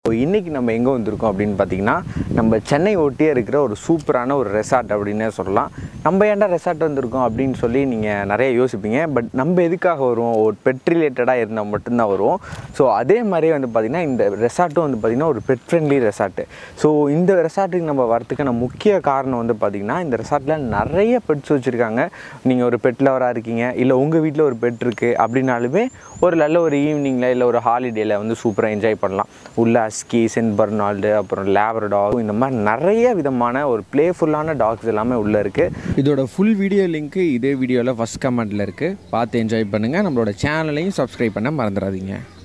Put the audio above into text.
so இன்றைக்கி நம்ம எங்கே வந்திருக்கோம் அப்படின்னு பார்த்தீங்கன்னா நம்ம சென்னை ஒட்டியே இருக்கிற ஒரு சூப்பரான ஒரு ரெசார்ட் அப்படின்னே சொல்லலாம் நம்ம ஏன்டா ரெசார்ட் வந்திருக்கோம் அப்படின்னு சொல்லி நீங்கள் நிறைய யோசிப்பீங்க பட் நம்ம எதுக்காக வருவோம் ஒரு பெட் ரிலேட்டடாக இருந்தால் மட்டும்தான் வருவோம் ஸோ அதே மாதிரியே வந்து பார்த்திங்கன்னா இந்த ரெசார்ட்டும் வந்து பார்த்திங்கன்னா ஒரு பெட் ஃப்ரெண்ட்லி ரெசார்ட்டு ஸோ இந்த ரெசார்ட்டுக்கு நம்ம வரத்துக்கான முக்கிய காரணம் வந்து பார்த்திங்கன்னா இந்த ரெசார்ட்டில் நிறைய பெட்ஸ் வச்சுருக்காங்க நீங்கள் ஒரு பெட் லவராக இருக்கீங்க இல்லை உங்கள் வீட்டில் ஒரு பெட் இருக்குது அப்படின்னாலுமே ஒரு நல்ல ஒரு ஈவினிங்கில் இல்லை ஒரு ஹாலிடேயில் வந்து சூப்பராக என்ஜாய் பண்ணலாம் உள்ள அஸ்கி சென்ட் பர்னால்டு அப்புறம் லேப்ரடாக் இந்த மாதிரி நிறைய விதமான ஒரு ப்ளேஃபுல்லான டாக்ஸ் எல்லாமே உள்ளே இருக்குது இதோட ஃபுல் வீடியோ லிங்க்கு இதே வீடியோவில் ஃபஸ்ட் கமெண்ட்டில் இருக்குது பார்த்து என்ஜாய் பண்ணுங்கள் நம்மளோட சேனலையும் சப்ஸ்கிரைப் பண்ண மறந்துடாதீங்க